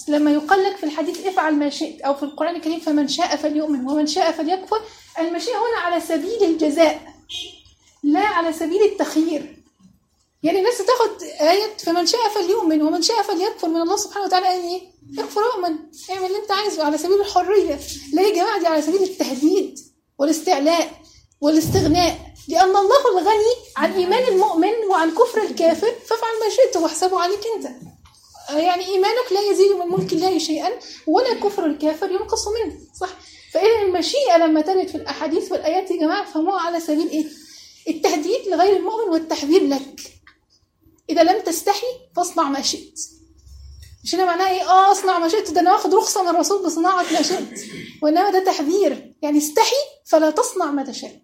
لما يقال لك في الحديث افعل ما شئت او في القران الكريم فمن شاء فليؤمن ومن شاء فليكفر المشيئه هنا على سبيل الجزاء لا على سبيل التخيير يعني الناس تاخد آية فمن شاء فليؤمن ومن شاء فليكفر من الله سبحانه وتعالى قال ايه؟ اكفر اؤمن اعمل اللي انت عايزه على سبيل الحرية لا يا جماعة دي على سبيل التهديد والاستعلاء والاستغناء لأن الله الغني عن إيمان المؤمن وعن كفر الكافر فافعل ما شئت واحسبه عليك أنت يعني إيمانك لا يزيد من ملك الله شيئا ولا كفر الكافر ينقص منه صح فإذا المشيئة لما ترد في الأحاديث والآيات يا جماعة فهموها على سبيل إيه؟ التهديد لغير المؤمن والتحذير لك إذا لم تستحي فاصنع ما شئت مش هنا معناها ايه اه اصنع ما شئت ده انا واخد رخصه من الرسول بصناعه ما شئت وانما ده تحذير يعني استحي فلا تصنع ما تشاء